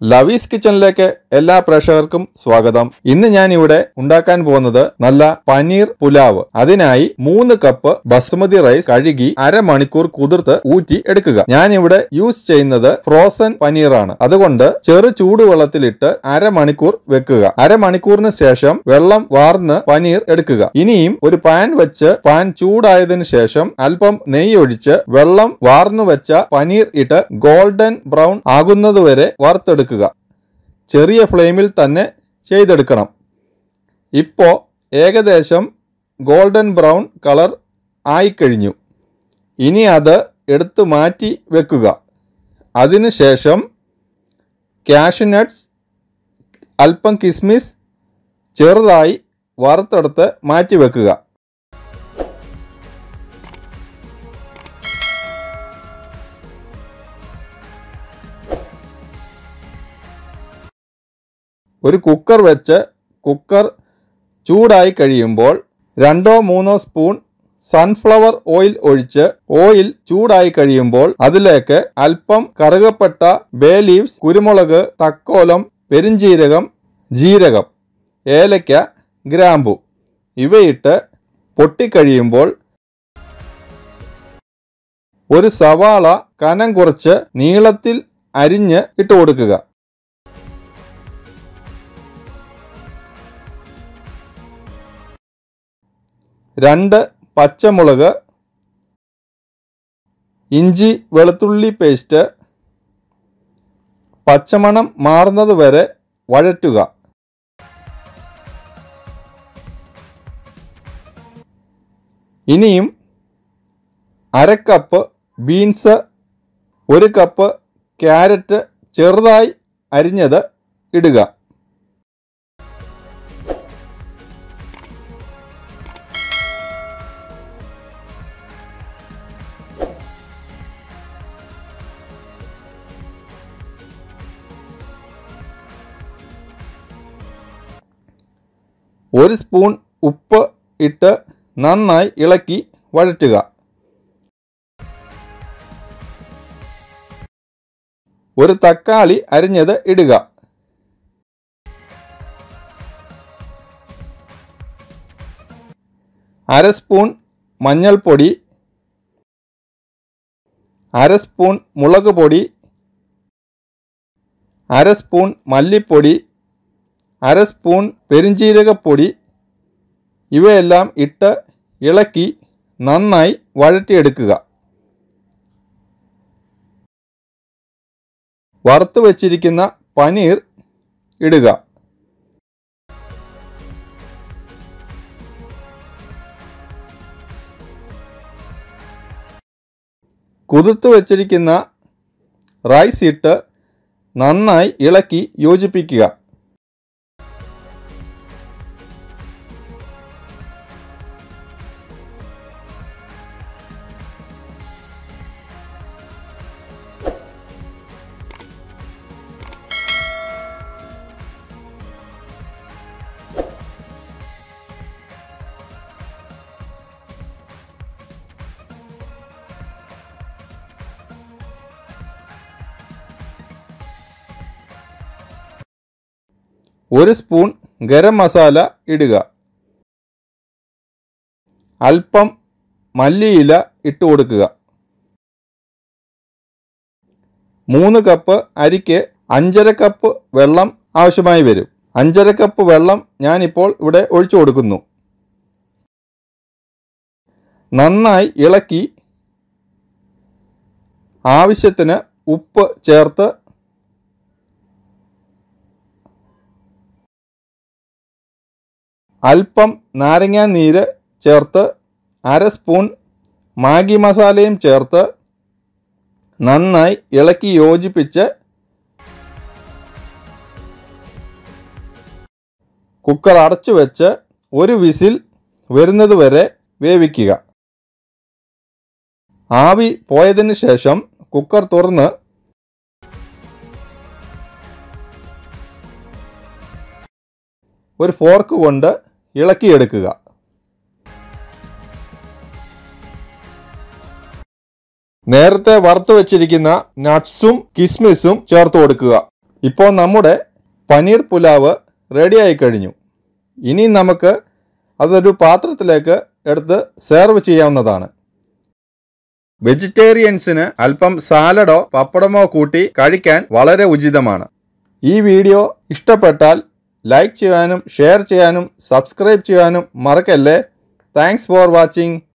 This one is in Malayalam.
ലവീസ് കിച്ചണിലേക്ക് എല്ലാ പ്രേക്ഷകർക്കും സ്വാഗതം ഇന്ന് ഞാൻ ഇവിടെ ഉണ്ടാക്കാൻ പോകുന്നത് നല്ല പനീർ പുലാവ് അതിനായി മൂന്ന് കപ്പ് ബസുമതി റൈസ് കഴുകി അരമണിക്കൂർ കുതിർത്ത് ഊറ്റി എടുക്കുക ഞാൻ ഇവിടെ യൂസ് ചെയ്യുന്നത് ഫ്രോസൺ പനീറാണ് അതുകൊണ്ട് ചെറു ചൂടുവെള്ളത്തിലിട്ട് അരമണിക്കൂർ വെക്കുക അരമണിക്കൂറിന് ശേഷം വെള്ളം വാർന്ന് പനീർ എടുക്കുക ഇനിയും ഒരു പാൻ വെച്ച് പാൻ ചൂടായതിനു ശേഷം അല്പം നെയ്യ് ഒഴിച്ച് വെള്ളം വാർന്നു വെച്ച പനീർ ഇട്ട് ഗോൾഡൻ ബ്രൗൺ ആകുന്നതുവരെ വറുത്തെടുക്കുക ചെറിയ ഫ്ലെയിമിൽ തന്നെ ചെയ്തെടുക്കണം ഇപ്പോൾ ഏകദേശം ഗോൾഡൻ ബ്രൗൺ കളർ ആയിക്കഴിഞ്ഞു ഇനി അത് എടുത്തു മാറ്റി വെക്കുക അതിനുശേഷം കാഷ്നട്ട്സ് അല്പം കിസ്മിസ് ചെറുതായി വറുത്തെടുത്ത് മാറ്റി വെക്കുക ഒരു കുക്കർ വെച്ച് കുക്കർ ചൂടായി കഴിയുമ്പോൾ രണ്ടോ മൂന്നോ സ്പൂൺ സൺഫ്ലവർ ഓയിൽ ഒഴിച്ച് ഓയിൽ ചൂടായി കഴിയുമ്പോൾ അതിലേക്ക് അല്പം കറുകപ്പെട്ട ബേ ലീവ്സ് കുരുമുളക് തക്കോലം പെരിഞ്ചീരകം ജീരകം ഏലയ്ക്ക ഗ്രാമ്പു ഇവയിട്ട് പൊട്ടിക്കഴിയുമ്പോൾ ഒരു സവാള കനം കുറച്ച് നീളത്തിൽ അരിഞ്ഞ് ഇട്ട് കൊടുക്കുക രണ്ട് പച്ചമുളക് ഇഞ്ചി വെളുത്തുള്ളി പേസ്റ്റ് പച്ചമണം മാറുന്നത് വരെ വഴറ്റുക ഇനിയും അര കപ്പ് ബീൻസ് ഒരു കപ്പ് ക്യാരറ്റ് ചെറുതായി അരിഞ്ഞത് ഇടുക ഒരു സ്പൂൺ ഉപ്പ് ഇട്ട് നന്നായി ഇളക്കി വഴറ്റുക ഒരു തക്കാളി അരിഞ്ഞത് ഇടുക അര സ്പൂൺ മഞ്ഞൾപ്പൊടി അര സ്പൂൺ മുളക് പൊടി അര സ്പൂൺ മല്ലിപ്പൊടി അര സ്പൂൺ പെരുംജീരകപ്പൊടി ഇവയെല്ലാം ഇട്ട് ഇളക്കി നന്നായി വഴറ്റിയെടുക്കുക വറുത്ത് വച്ചിരിക്കുന്ന പനീർ ഇടുക കുതിർത്ത് വച്ചിരിക്കുന്ന റൈസ് ഇട്ട് നന്നായി ഇളക്കി യോജിപ്പിക്കുക ഒരു സ്പൂൺ ഗരം മസാല ഇടുക അല്പം മല്ലിയില ഇട്ട് കൊടുക്കുക മൂന്ന് കപ്പ് അരിക്ക് അഞ്ചര കപ്പ് വെള്ളം ആവശ്യമായി വരും അഞ്ചര കപ്പ് വെള്ളം ഞാനിപ്പോൾ ഇവിടെ ഒഴിച്ചു കൊടുക്കുന്നു നന്നായി ഇളക്കി ആവശ്യത്തിന് ഉപ്പ് ചേർത്ത് അല്പം നാരങ്ങാ നീര് ചേർത്ത് അര സ്പൂൺ മാഗി മസാലയും ചേർത്ത് നന്നായി ഇളക്കി യോജിപ്പിച്ച് കുക്കർ അടച്ചു വെച്ച് ഒരു വിസിൽ വരുന്നത് വരെ വേവിക്കുക ആവി പോയതിന് ശേഷം കുക്കർ തുറന്ന് ഒരു ഫോർക്ക് കൊണ്ട് ഇളക്കിയെടുക്കുക നേരത്തെ വറുത്തു വെച്ചിരിക്കുന്ന നട്ട്സും കിസ്മിസും ചേർത്ത് കൊടുക്കുക ഇപ്പോൾ നമ്മുടെ പനീർ പുലാവ് റെഡിയായി കഴിഞ്ഞു ഇനി നമുക്ക് അതൊരു പാത്രത്തിലേക്ക് എടുത്ത് സെർവ് ചെയ്യാവുന്നതാണ് വെജിറ്റേറിയൻസിന് അല്പം സാലഡോ പപ്പടമോ കൂട്ടി കഴിക്കാൻ വളരെ ഉചിതമാണ് ഈ വീഡിയോ ഇഷ്ടപ്പെട്ടാൽ ലൈക്ക് ചെയ്യാനും ഷെയർ ചെയ്യാനും സബ്സ്ക്രൈബ് ചെയ്യാനും മറക്കല്ലേ താങ്ക്സ് ഫോർ വാച്ചിങ്